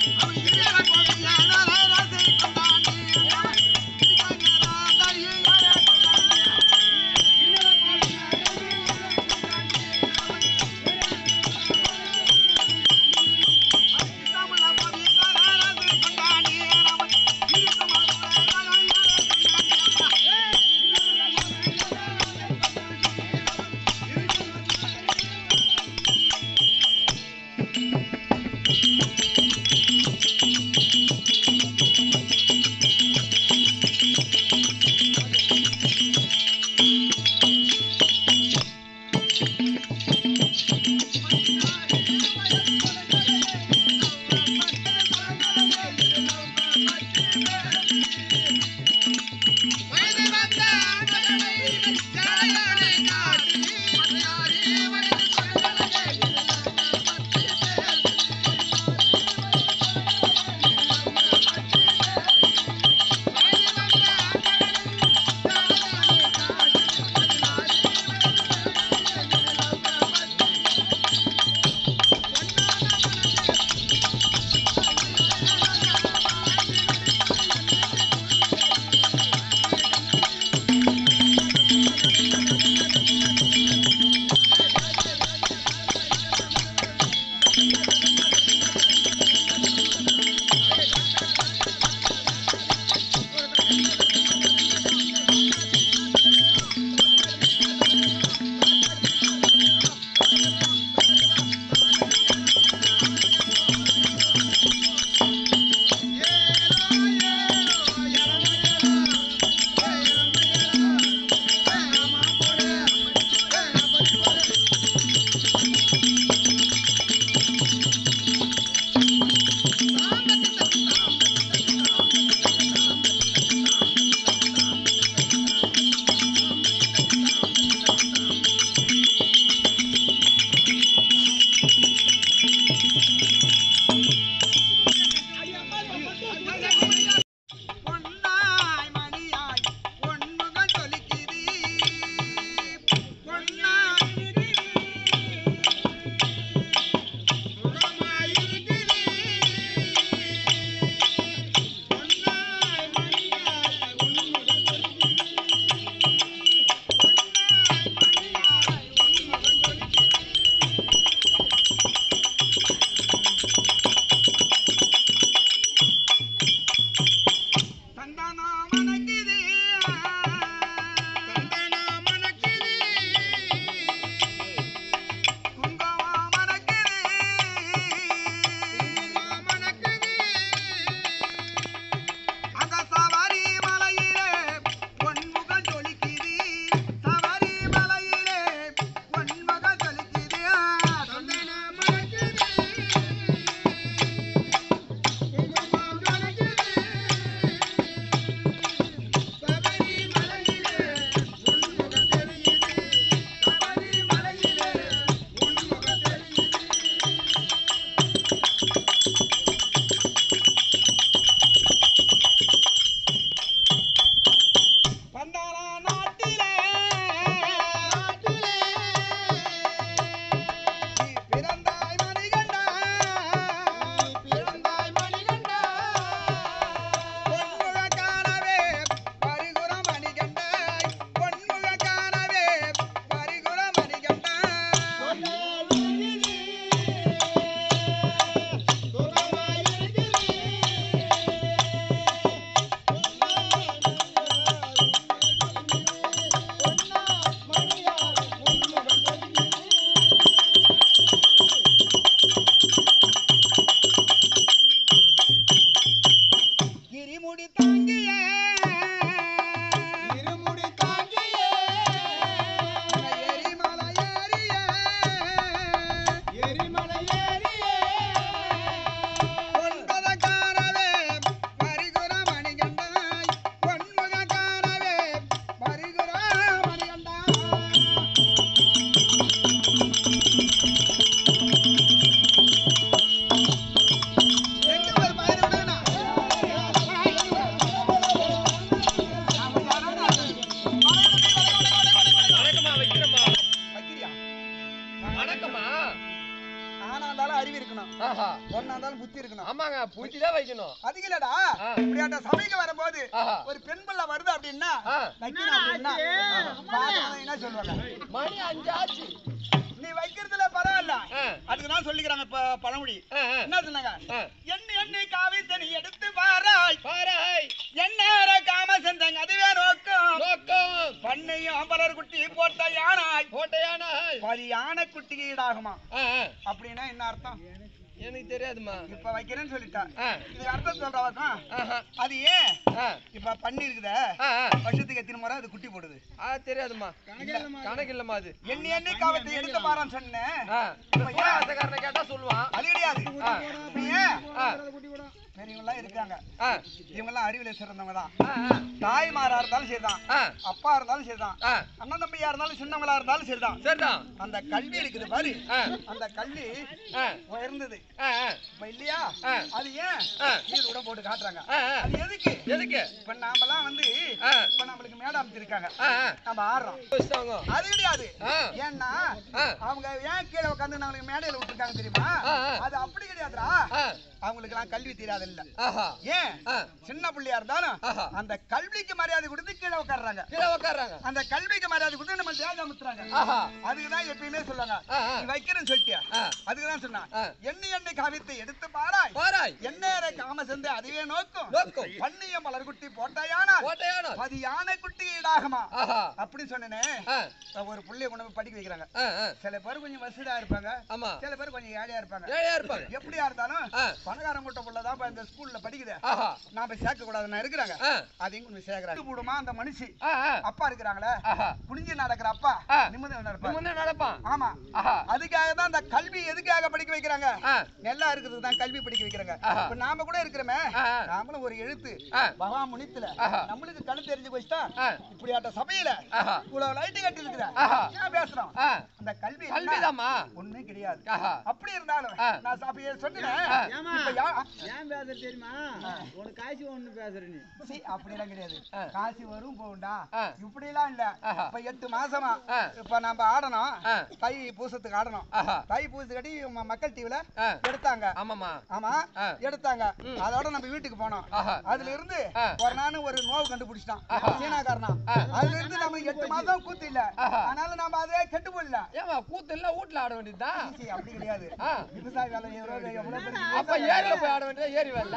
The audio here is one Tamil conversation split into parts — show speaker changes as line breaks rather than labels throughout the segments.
ஆ இருந்தாலும் புத்தி இருக்கணும்
ஆமாங்க பூச்சி தான் வைக்கணும்
அதுக்கு இல்லடா
ஆ.
இப்படியாட்ட சபைக்கு வரும்போது
ஆஹா.
ஒரு பெண் பிள்ளை வருது அப்படின்னா
ஆ.
வைக்கணும் அப்படின்னா பாக்கணும் என்ன சொல்லுவாங்க
மணி அஞ்சு ஆச்சு
நீ வைக்கிறதுல பரவாயில்ல
ஆ.
அதுக்கு தான் சொல்லிக்கிறாங்க இப்ப பழமொழி
ஆ, ஆ.
என்ன சொன்னாங்க
ஆ.
எண்ணி எண்ணி காவி தனி எடுத்து பாராய்
பாராய்
எண்ணேற காம செஞ்சங்க அதுவே நோக்கம்
நோக்கம்
பண்ணையும் அம்பலர் குட்டி போட்ட யானாய்
கோட்டையானால்
பதி யானை குட்டிக்கு ஈடாகுமா
ஆ, ஆ.
அப்படின்னா என்ன அர்த்தம்
எனக்கு தெரியாதுமா
இப்ப வைக்கிறேன்னு சொல்லிட்டா
ஆ.
இதுக்கு அர்த்தம் சொல்றவா தான்
ஆஹா.
அது ஏன்
ஆ.
இப்ப பண்ணி இருக்குதே
ஆ, ஆ.
வருஷத்துக்கு எத்தனை முறை அது குட்டி போடுது
ஆ, தெரியாதும்மா கணக்கு இல்லம்மா அது
எண்ணி எண்ணி காவத்தை எடுத்து பாரான்னு சொன்னேன்
ஆ. இந்த சூழாசக்காரனை கேட்டா சொல்லுவான்
அது கிடையாது
ஆ.
இப்ப ஏன்
ஆ.
பெரியவங்க இருக்காங்க
ஆ.
இவங்க எல்லாம் அறிவில சிறந்தவங்க தான்
ஆ, ஆ.
தாய்மாரா இருந்தாலும் சரிதான்
ஆ.
அப்பா இருந்தாலும் சரிதான்
ஆ.
அண்ணன் தம்பியா இருந்தாலும் சின்னவங்களா இருந்தாலும் சரிதான்
சரிதான்
அந்த கல்வி இருக்குது பாரு
ஆ.
அந்த கல்வி
ஆ.
உயர்ந்தது
ஆ, ஆ.
இப்ப இல்லையா
ஆ.
அது ஏன்
ஆ.
கீழே கூட போட்டு காட்டுறாங்க
ஆ, ஆ.
அது எதுக்கு
எதுக்கு
இப்ப நாமெல்லாம் வந்து
ஆ.
இப்ப நம்மளுக்கு மேடம் அமைச்சிருக்காங்க
ஆ, ஆ.
நம்ம ஆடுறோம்
வச்சுட்டாங்க.
அது கிடையாது
ஆ.
ஏன்னா
ஆ.
அவங்க ஏன் கீழே உட்காந்து நம்மளுக்கு மேடையில விட்டுருக்காங்க தெரியுமா
ஆ, ஆ.
அது அப்படி கிடையாதுடா
ஆ.
அவங்களுக்கு எல்லாம் கல்வி தெரியாது இல்ல
ஆஹா.
ஏன்
ஆ.
சின்ன பிள்ளையா இருந்தாலும்
ஆஹா.
அந்த கல்விக்கு மரியாதை கொடுத்து கீழே உட்கார்றாங்க
கீழே உக்காடுறாங்க
அந்த கல்விக்கு மரியாதை கொடுத்து நம்ம தேவை அமுத்துறாங்க
ஆஹா.
அதுக்கு தான் எப்பயுமே சொல்லுவாங்க
ஆ, ஆ.
நீ வைக்கிறேன்னு சொல்லிட்டியா
ஆ.
அதுக்கு தான் சொன்னா
ஆ.
எண்ணெய் எண்ணெய் காவித்தை எடுத்து பாராய்
பாராய்
எண்ணெய் காம சென்று அதுவே நோக்கும்
நோக்கும்.
பண்ணிய மலர் குட்டி போட்டாயானால்
கோட்டையானால்
அது யானை குட்டி ஈடாகுமா
ஆஹா.
அப்படி சொன்னேனே
ஆ.
ஒரு புள்ளைய கொண்டு போய் படிக்க வைக்கிறாங்க
ஆ, ஆ.
சில பேர் கொஞ்சம் வசதியா இருப்பாங்க
ஆமா
சில பேர் கொஞ்சம் ஏழையா இருப்பாங்க
ஏழையா இருப்பாங்க
எப்படியா இருந்தாலும்
ஆ.
பணக்காரன் கூட்ட புள்ளதான் இந்த ஸ்கூல்ல படிக்குது
ஆஹா.
நாம சேர்க்க கூடாதுன்னு இருக்கிறாங்க
ஆ.
அதையும் கொஞ்சம் சேர்க்கிறாங்க போடுமா அந்த மனுஷி
ஆ, ஆ.
அப்பா இருக்கிறாங்களே
ஆஹா.
குனிஞ்சு நடக்கிற அப்பா
ஆ.
நிம்மதி
நீ
நடப்பாங்க
முன்னே நடப்பான்
ஆமா
ஆஹா.
அதுக்காக தான் இந்த கல்வி எதுக்காக படிக்க வைக்கிறாங்க
ஆ.
நல்லா இருக்கிறது தான் கல்வி படிக்க வைக்கிறாங்க
ஆஹா.
இப்ப நாம கூட இருக்கிறோமே
ஆ, ஆ.
நாமளும் ஒரு எழுத்து
ஆ.
மகா முனித்துல
ஆஹா.
நம்மளுக்கு கண்ணு தெரிஞ்சு போச்சுட்டா
ஆ.
இப்படியாட்ட சபையில
ஆஹா.
இவ்வளவு லைட்டு கட்டி இருக்கிற
ஆஹா.
ஏன் பேசுறோம்
ஆ.
அந்த கல்வி என்ன?
கல்விதாம்மா
ஒண்ணும் கிடையாது
ஆஹா.
அப்படி இருந்தாலும்
ஆ.
நான் அப்ப சொன்னேன்
ஆ.
இப்ப யா-
ஏன் பேசுற தெரியுமா உனக்கு காசு ஒண்ணு பேசுற நீ
சீ, அப்படியெல்லாம் கிடையாது
ஆ.
காசு வரும் போகும்டா
ஆ.
இப்படி எல்லாம் இல்ல
ஆஹா.
இப்ப எட்டு மாசமா
ஆ.
இப்ப நம்ம ஆடணும்
ஆ.
தை பூசத்துக்கு ஆடணும்
ஆஹா.
தை பூசத்துக்கு ம- மக்கள் டிவில
ஆ.
எடுத்தாங்க
ஆமாம்மா
ஆமா
ஆ.
எடுத்தாங்க அதோட நம்ம வீட்டுக்கு போனோம்
ஆஹா.
அதுல இருந்து
ஆ.
ஒரு நாள் ஒரு நோவு கண்டுபிடிச்சிட்டான் சீனாக்காரனா
ஆ.
அதுல இருந்து நம்ம எட்டு மாசம் கூத்து இல்ல
ஆஹா.
அதனால நம்ம அதே கெட்டு போடல
ஏமா கூத்து எல்லாம் வீட்டுல ஆட வேண்டியதுதான்
சீ, அப்படி கிடையாது
ஆ.
விவசாய வேலை எவ்வளவு எவ்வளவு பெரிய
அப்ப ஏரியில போய் ஆட வேண்டியது ஏரி வரல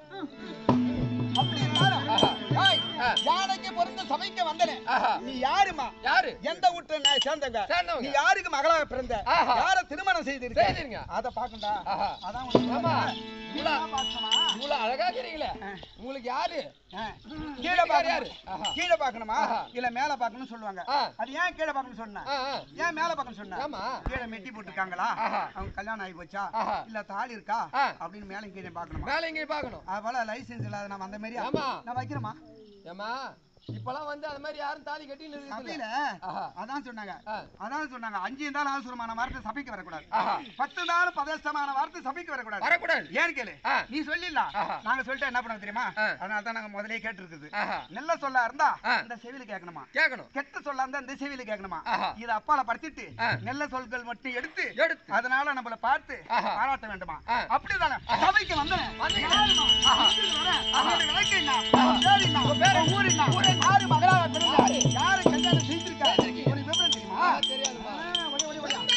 அப்படி இருந்தாலும் ஏய்,
ஆ.
யானைக்கு பிறந்த சபைக்கு வந்தனே
ஆஹா.
நீ யாருமா
யாரு
எந்த வீட்டுல நான் சேர்ந்தங்க
சேர்ந்தவங்க.
நீ யாருக்கு மகளாக பிறந்த
ஆஹா.
யார திருமணம் செய்திருக்க
செய்திருங்க.
அத பாக்கண்டா
ஆஹா.
அதான் உனக்கு
ஆமா.
சொல்றேன்.
இவ்வளவு
நீ பாக்கணுமா?
இவ்வளவு அழகா இருக்கிறீங்களே உங்களுக்கு யாரு
ஆ. கீழே
வீட்டுக்கார்
பாக்கணும்
யாரு? ஆஹா.
கீழே பாக்கணுமா
ஆஹா.
இல்ல மேல பாக்கணும்னு சொல்லுவாங்க
ஆ.
அது ஏன் கீழே பாக்கணும்னு சொன்ன
ஆ, ஆ.
ஏன் மேல பாக்கணும்னு சொன்ன
ஆமா.
கீழே மெட்டி போட்டுருக்காங்களா
ஆஹா.
அவங்க கல்யாணம் ஆகி போச்சா
ஆஹா.
இல்ல தாலி இருக்கா
ஆ.
அப்படின்னு மேல கீழே பாக்கணுமா
மேல எங்கேயும் பாக்கணும்
அதுபோல லைசென்ஸ் இல்லாத நம்ம அந்த மாதிரி
ஆமா.
நான் வைக்கிறேமா
ஏமா இப்பெல்லாம் வந்து அது மாதிரி யாரும் தாலி கட்டி
சபையில
ஆஹா.
அதான் சொன்னாங்க
ஆ.
அதான் சொன்னாங்க அஞ்சு இருந்தாலும் அவசரமான வார்த்தை சபைக்கு வரக்கூடாது
ஆஹா.
பத்து நாள் பதஷ்டமான வார்த்தை சபைக்கு வரக்கூடாது
வரக்கூடாது
ஏன் கேளு
ஆ.
நீ சொல்லிடலாம்
ஆஹா.
நாங்க சொல்லிட்டு என்ன பண்ண தெரியுமா
ஆ.
அதனால தான் நாங்க முதலே கேட்டு இருக்குது
ஆஹா.
நல்ல சொல்ல இருந்தா
ஆ.
இந்த செவில கேட்கணுமா
கேட்கணும்
கெட்ட சொல்ல இருந்தா இந்த செவில கேட்கணுமா
ஆஹா.
இத அப்பால படுத்திட்டு
ஆ.
நல்ல சொற்கள் மட்டும் எடுத்து
எடுத்து
அதனால நம்மள பார்த்து
ஆஹா.
பாராட்ட வேண்டுமா
ஆ.
அப்படிதானே சபைக்கு வந்தேன்
வந்தீங்க.
யாரும்மா?
ஆஹா.
வீட்டுக்கு வரேன். அவனுடைய விளக்கு என்ன?
ஆஹா.
அவன் பேர் என்ன?
உன் பேர்
அவன் ஊர் என்ன?
ஊர் என்ன?
யாரு மகளாக பிறந்தா?
யாரு?
யாரு கல்யாணம் செஞ்சிருக்கா?
செஞ்சிருக்கீங்க.
உனக்கு விவரம் தெரியுமா?
ஆ, தெரியாதும்மா.
ஆ, ஒடி, ஒடி, ஒடியா.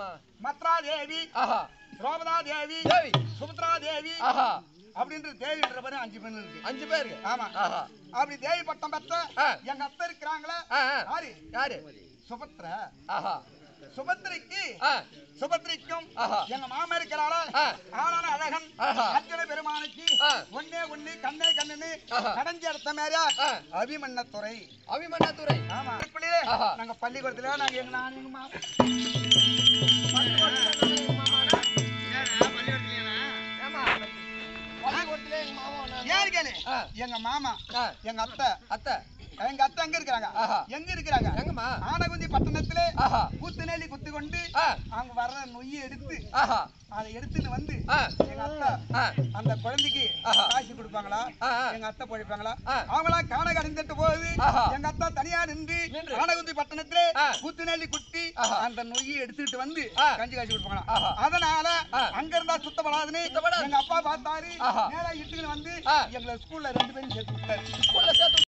மத்ரா தேவி
ஆஹா
திரௌபதா தேவி
தேவி
சுபத்ரா தேவி
ஆஹா
அப்படின்ற தேவின்ற பேரு அஞ்சு பெண் இருக்கு
அஞ்சு பேருக்கு
ஆமா
ஆஹா
அப்படி தேவி பட்டம் பெற்ற
ஆ.
எங்க அத்தை இருக்கிறாங்களே
ஆ, ஆ.
யாரு
யாரு
சுபத்ர
ஆஹா
சுபத்ரைக்கு
ஆ
சுபத்ரிக்கும்
ஆஹா.
எங்க மாமா இருக்கிறாளா
ஆ.
ஆளான அழகன்
ஆஹா.
அர்ஜுன பெருமானுக்கு
ஆ.
ஒன்னே ஒண்ணு கண்ணே கண்ணுன்னு
ஆஹா.
கடைஞ்ச இடத்த மேல
ஆ.
அபிமன்னத்துறை
அபிமன்னாத்துறை
ஆமா இப்படியே
ஆஹா.
நாங்க பள்ளிக்கூடத்துல நாங்க எங்க நான் எங்க மாமா
ஏமா பள்ளிக்கூடத்துல எங்க மாமா வந்தாங்க.
ஏன் கேளு
ஆ.
எங்க மாமா
ஆ,
எங்க அத்தை
அத்தை
எங்க அத்தை எங்க இருக்கிறாங்க
ஆஹா.
எங்க இருக்கிறாங்க
எங்கம்மா
ஆனகுந்தி பட்டணத்துல
ஆஹா
குத்து நெல்லி குத்து கொண்டு
ஆ
அவங்க வர்ற நொய்யை எடுத்து
ஆஹா
அதை எடுத்துன்னு வந்து
ஆ
எங்க அத்தை
ஆ
அந்த குழந்தைக்கு
ஆஹா.
காசு கொடுப்பாங்களா
ஆ, ஆ.
எங்க அத்தை பழிப்பாங்களா
ஆ.
அவங்களா காண கடந்துட்டு போகுது
ஆஹா.
எங்க அத்தா தனியா நின்று
நின்று.
ஆனகுந்தி பட்டணத்துல
ஆ.
குத்து நெல்லி குட்டி
ஆஹா.
அந்த நொய்யை எடுத்துட்டு வந்து
ஆ.
கஞ்சி காய்ச்சி கொடுப்பாங்களா
ஆஹா.
அதனால
ஆ.
அங்க இருந்தா சுத்தப்படாதுன்னு
சுத்தப்படாது.
எங்க அப்பா பார்த்தாரு
ஆஹா.
நேரா இட்டுன்னு வந்து
ஆ.
எங்களை ஸ்கூல்ல ரெண்டு பேரும் சேர்த்து விட்டாரு
ஸ்கூல்ல சேர்த்து